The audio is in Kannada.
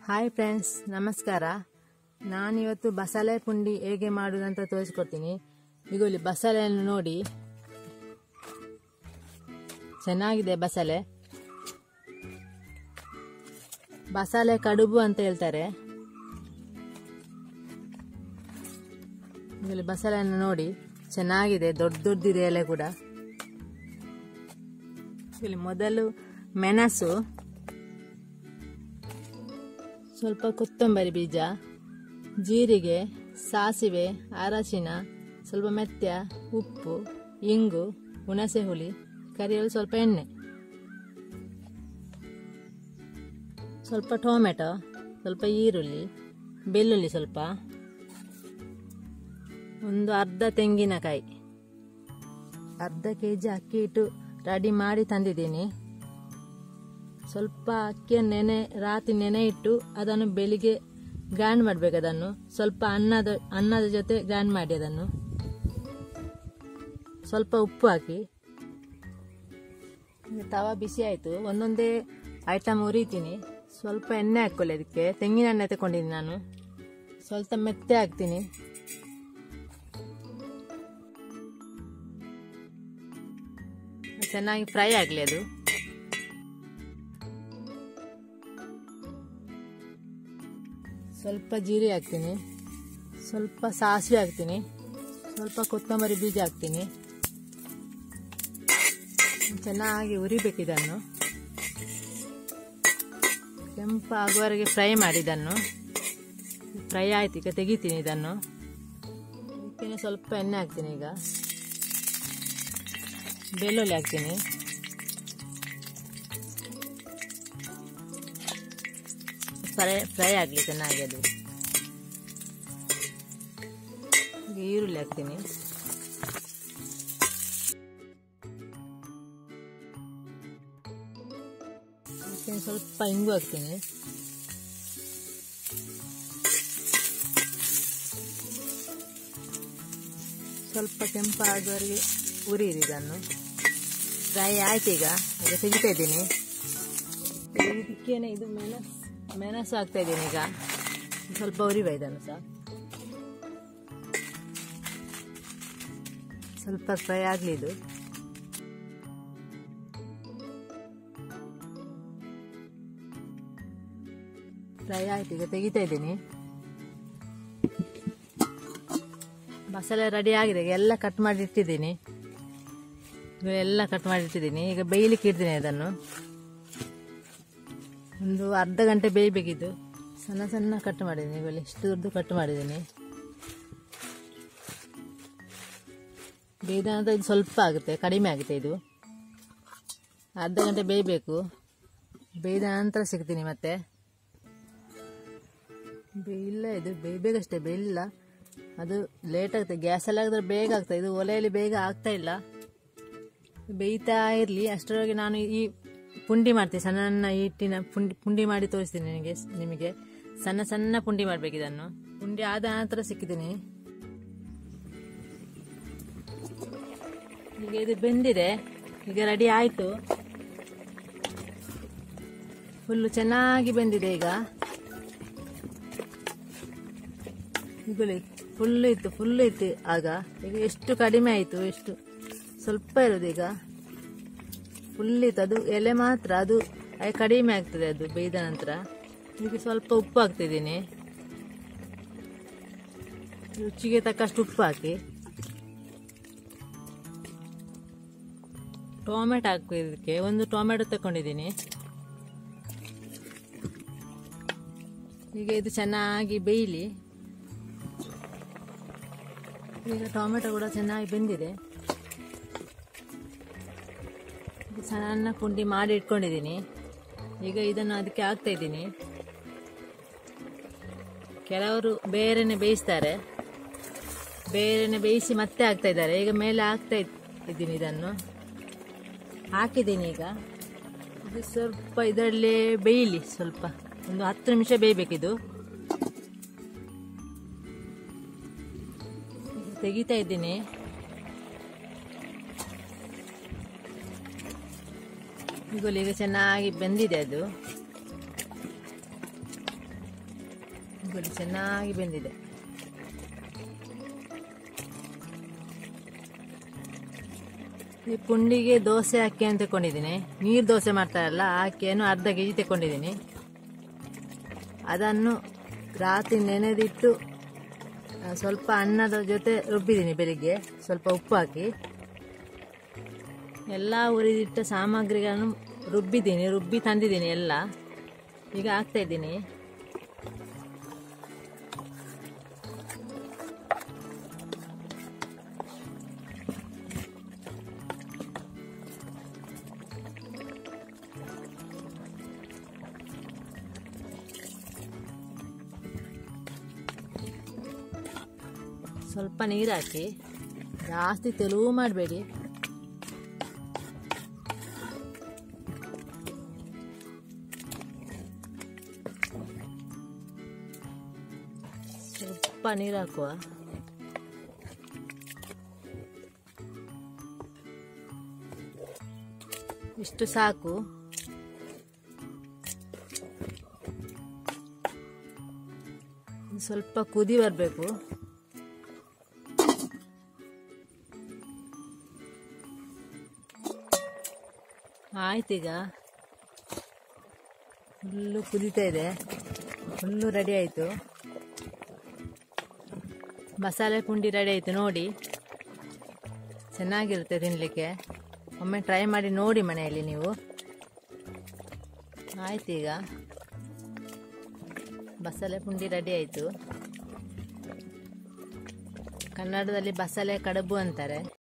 ಹಾಯ್ ಫ್ರೆಂಡ್ಸ್ ನಮಸ್ಕಾರ ನಾನಿವತ್ತು ಬಸಳೆ ಪುಂಡಿ ಹೇಗೆ ಮಾಡುವುದಂತ ತೋರಿಸ್ಕೊಡ್ತೀನಿ ಈಗ ಇಲ್ಲಿ ಬಸಳೆಯನ್ನು ನೋಡಿ ಚೆನ್ನಾಗಿದೆ ಬಸಳೆ ಬಸಳೆ ಕಡುಬು ಅಂತ ಹೇಳ್ತಾರೆ ಇಲ್ಲಿ ಬಸಳೆಯನ್ನು ನೋಡಿ ಚೆನ್ನಾಗಿದೆ ದೊಡ್ಡ ದೊಡ್ಡದಿದೆ ಎಲೆ ಕೂಡ ಇಲ್ಲಿ ಮೊದಲು ಮೆಣಸು ಸ್ವಲ್ಪ ಕೊತ್ತಂಬರಿ ಬೀಜ ಜೀರಿಗೆ ಸಾಸಿವೆ ಅರಶಿನ ಸ್ವಲ್ಪ ಮೆತ್ಯ ಉಪ್ಪು ಇಂಗು ಹುಣಸೆ ಹುಳಿ ಕರಿಯಲು ಸ್ವಲ್ಪ ಎಣ್ಣೆ ಸ್ವಲ್ಪ ಟೊಮೆಟೊ ಸ್ವಲ್ಪ ಈರುಳ್ಳಿ ಬೆಳ್ಳುಳ್ಳಿ ಸ್ವಲ್ಪ ಒಂದು ಅರ್ಧ ತೆಂಗಿನಕಾಯಿ ಅರ್ಧ ಕೆ ಜಿ ಅಕ್ಕಿ ಇಟ್ಟು ರೆಡಿ ಮಾಡಿ ತಂದಿದ್ದೀನಿ ಸ್ವಲ್ಪ ಅಕ್ಕಿಯನ್ನು ನೆನೆ ರಾತ್ರಿ ನೆನೆ ಇಟ್ಟು ಅದನ್ನು ಬೆಳಿಗ್ಗೆ ಗ್ರೈಂಡ್ ಮಾಡಬೇಕು ಅದನ್ನು ಸ್ವಲ್ಪ ಅನ್ನದ ಅನ್ನದ ಜೊತೆ ಗ್ರೈಂಡ್ ಮಾಡಿ ಅದನ್ನು ಸ್ವಲ್ಪ ಉಪ್ಪು ಹಾಕಿ ಈಗ ತವ ಬಿಸಿ ಆಯಿತು ಒಂದೊಂದೇ ಐಟಮ್ ಉರಿತೀನಿ ಸ್ವಲ್ಪ ಎಣ್ಣೆ ಹಾಕ್ಕೊಳ್ಳಿ ಅದಕ್ಕೆ ತೆಂಗಿನ ಎಣ್ಣೆ ತಗೊಂಡಿದ್ದೀನಿ ನಾನು ಸ್ವಲ್ಪ ಮೆತ್ತೆ ಹಾಕ್ತೀನಿ ಚೆನ್ನಾಗಿ ಫ್ರೈ ಆಗಲಿ ಅದು ಸ್ವಲ್ಪ ಜೀರಿಗೆ ಹಾಕ್ತೀನಿ ಸ್ವಲ್ಪ ಸಾಸಿವೆ ಹಾಕ್ತೀನಿ ಸ್ವಲ್ಪ ಕೊತ್ತಂಬರಿ ಬೀಜ ಹಾಕ್ತೀನಿ ಚೆನ್ನಾಗಿ ಉರಿಬೇಕು ಇದನ್ನು ಕೆಂಪು ಆಗುವವರೆಗೆ ಫ್ರೈ ಮಾಡಿ ಇದನ್ನು ಫ್ರೈ ಆಯ್ತು ಈಗ ತೆಗಿತೀನಿ ಇದನ್ನು ಇದಕ್ಕೆ ಸ್ವಲ್ಪ ಎಣ್ಣೆ ಹಾಕ್ತೀನಿ ಈಗ ಬೆಳ್ಳುಳ್ಳಿ ಹಾಕ್ತೀನಿ ಫ್ರೈ ಫ್ರೈ ಆಗಲಿ ಚೆನ್ನಾಗಿ ಅದು ಈಗ ಈರುಳ್ಳಿ ಹಾಕ್ತೀನಿ ಅದಕ್ಕೆ ಸ್ವಲ್ಪ ಇಂಗು ಹಾಕ್ತೀನಿ ಸ್ವಲ್ಪ ಕೆಂಪಾಗುವವರೆಗೆ ಉರಿಯಿರಿ ಇದನ್ನು ಫ್ರೈ ಆಯ್ತು ಈಗ ಈಗ ತೆಗಿತಾ ಇದ್ದೀನಿ ಇದಕ್ಕೇನೆ ಇದು ಮೆಣಸು ಮೆಣಸು ಹಾಕ್ತಾ ಇದ್ದೀನಿ ಈಗ ಸ್ವಲ್ಪ ಉರಿವ ಇದನ್ನು ಸಹ ಸ್ವಲ್ಪ ಫ್ರೈ ಆಗಲಿ ಇದು ಫ್ರೈ ಆಯ್ತು ಈಗ ತೆಗಿತಾ ಇದ್ದೀನಿ ಮಸಾಲೆ ರೆಡಿ ಆಗಿದೆ ಈಗ ಎಲ್ಲ ಕಟ್ ಮಾಡಿ ಇಟ್ಟಿದ್ದೀನಿ ಎಲ್ಲ ಕಟ್ ಮಾಡಿ ಇಟ್ಟಿದ್ದೀನಿ ಈಗ ಬೇಯಲಿಕ್ಕೆ ಇಡ್ತೀನಿ ಅದನ್ನು ಒಂದು ಅರ್ಧ ಗಂಟೆ ಬೇಯಬೇಕಿದ್ದು ಸಣ್ಣ ಸಣ್ಣ ಕಟ್ ಮಾಡಿದ್ದೀನಿ ಇವಾಗ ಎಷ್ಟು ದೊಡ್ಡ ಕಟ್ ಮಾಡಿದ್ದೀನಿ ಬೇಯ್ದ ನಂತರ ಇದು ಸ್ವಲ್ಪ ಆಗುತ್ತೆ ಕಡಿಮೆ ಆಗುತ್ತೆ ಇದು ಅರ್ಧ ಗಂಟೆ ಬೇಯಬೇಕು ಬೇಯ್ದ ನಂತರ ಸಿಗ್ತೀನಿ ಮತ್ತೆ ಬೇಯಿಲ್ಲ ಇದು ಬೇಯಬೇಕಷ್ಟೇ ಬೇಯಿಲ್ಲ ಅದು ಲೇಟ್ ಆಗ್ತದೆ ಗ್ಯಾಸಲ್ಲಿ ಆಗಿದ್ರೆ ಬೇಗ ಆಗ್ತದೆ ಇದು ಒಲೆಯಲ್ಲಿ ಬೇಗ ಆಗ್ತಾ ಇಲ್ಲ ಬೇಯ್ತಾ ಇರಲಿ ಅಷ್ಟರೊಳಗೆ ನಾನು ಈ ಪುಂಡಿ ಮಾಡ್ತೀನಿ ಸಣ್ಣ ಸಣ್ಣ ಹಿಟ್ಟಿನ ಪುಂಡಿ ಪುಂಡಿ ಮಾಡಿ ತೋರಿಸ್ತೀನಿ ನಿನಗೆ ನಿಮಗೆ ಸಣ್ಣ ಸಣ್ಣ ಪುಂಡಿ ಮಾಡಬೇಕು ಇದನ್ನು ಪುಂಡಿ ಆದ ನಂತರ ಸಿಕ್ಕಿದ್ದೀನಿ ಈಗ ಇದು ಬೆಂದಿದೆ ಈಗ ರೆಡಿ ಆಯಿತು ಫುಲ್ಲು ಚೆನ್ನಾಗಿ ಬೆಂದಿದೆ ಈಗ ಈಗಲೇ ಫುಲ್ಲು ಇತ್ತು ಫುಲ್ಲು ಇತ್ತು ಆಗ ಈಗ ಎಷ್ಟು ಕಡಿಮೆ ಆಯಿತು ಎಷ್ಟು ಸ್ವಲ್ಪ ಇರೋದು ಈಗ ಫುಲ್ ಇತ್ತು ಅದು ಎಲೆ ಮಾತ್ರ ಅದು ಕಡಿಮೆ ಆಗ್ತದೆ ಅದು ಬೇಯ್ದ ನಂತರ ಈಗ ಸ್ವಲ್ಪ ಉಪ್ಪು ಹಾಕ್ತಿದ್ದೀನಿ ರುಚಿಗೆ ತಕ್ಕಷ್ಟು ಉಪ್ಪು ಹಾಕಿ ಟೊಮೆಟೊ ಹಾಕೋದಕ್ಕೆ ಒಂದು ಟೊಮೆಟೊ ತಗೊಂಡಿದ್ದೀನಿ ಈಗ ಇದು ಚೆನ್ನಾಗಿ ಬೇಯಲಿ ಈಗ ಟೊಮೆಟೊ ಕೂಡ ಚೆನ್ನಾಗಿ ಬೆಂದಿದೆ ಸಣ್ಣ ಪುಂಡಿ ಮಾಡಿ ಇಟ್ಕೊಂಡಿದ್ದೀನಿ ಈಗ ಇದನ್ನು ಅದಕ್ಕೆ ಹಾಕ್ತಾ ಇದ್ದೀನಿ ಕೆಲವರು ಬೇರೆನೆ ಬೇಯಿಸ್ತಾರೆ ಬೇರೆನೆ ಬೇಯಿಸಿ ಮತ್ತೆ ಹಾಕ್ತಾ ಇದ್ದಾರೆ ಈಗ ಮೇಲೆ ಹಾಕ್ತಾ ಇದ್ದೀನಿ ಇದನ್ನು ಹಾಕಿದ್ದೀನಿ ಈಗ ಇದು ಸ್ವಲ್ಪ ಇದರಲ್ಲೇ ಬೇಯಲಿ ಸ್ವಲ್ಪ ಒಂದು ಹತ್ತು ನಿಮಿಷ ಬೇಯಬೇಕಿದು ತೆಗಿತಾ ಇದ್ದೀನಿ ಈಗಲೂ ಈಗ ಚೆನ್ನಾಗಿ ಬೆಂದಿದೆ ಅದು ನೋಡಿ ಚೆನ್ನಾಗಿ ಬೆಂದಿದೆ ಈ ಪುಂಡಿಗೆ ದೋಸೆ ಅಕ್ಕಿ ಅಂತ ತಗೊಂಡಿದ್ದೀನಿ ನೀರು ದೋಸೆ ಮಾಡ್ತಾರಲ್ಲ ಆ ಅಕ್ಕಿಯನ್ನು ಅರ್ಧ ಕೆ ಜಿ ತಗೊಂಡಿದ್ದೀನಿ ಅದನ್ನು ರಾತ್ರಿ ನೆನೆದಿಟ್ಟು ಆ, ಸ್ವಲ್ಪ ಅನ್ನದ ಜೊತೆ ರುಬ್ಬಿದ್ದೀನಿ ಬೆಳಿಗ್ಗೆ ಸ್ವಲ್ಪ ಉಪ್ಪು ಹಾಕಿ ಎಲ್ಲ ಹುರಿದಿಟ್ಟ ಸಾಮಗ್ರಿಗಳನ್ನು ರುಬ್ಬಿದ್ದೀನಿ ರುಬ್ಬಿ ತಂದಿದ್ದೀನಿ ಎಲ್ಲ ಈಗ ಹಾಕ್ತಾ ಇದ್ದೀನಿ ಸ್ವಲ್ಪ ನೀರು ಹಾಕಿ ಜಾಸ್ತಿ ತೆಲುವು ಮಾಡಬೇಡಿ ಸ್ವಲ್ಪ ನೀರು ಹಾಕುವ ಇಷ್ಟು ಸಾಕು ಸ್ವಲ್ಪ ಕುದಿ ಬರಬೇಕು ಆಯ್ತೀಗ ಫುಲ್ಲು ಕುದೀತಾ ಇದೆ ಫುಲ್ಲು ರೆಡಿ ಆಯಿತು ಮಸಾಲೆ ಪುಂಡಿ ರೆಡಿ ಆಯಿತು ನೋಡಿ ಚೆನ್ನಾಗಿರುತ್ತೆ ತಿನ್ನಲಿಕ್ಕೆ ಒಮ್ಮೆ ಟ್ರೈ ಮಾಡಿ ನೋಡಿ ಮನೆಯಲ್ಲಿ ನೀವು ಆಯ್ತೀಗ ಬಸಳೆ ಪುಂಡಿ ರೆಡಿ ಆಯಿತು ಕನ್ನಡದಲ್ಲಿ ಬಸಳೆ ಕಡುಬು ಅಂತಾರೆ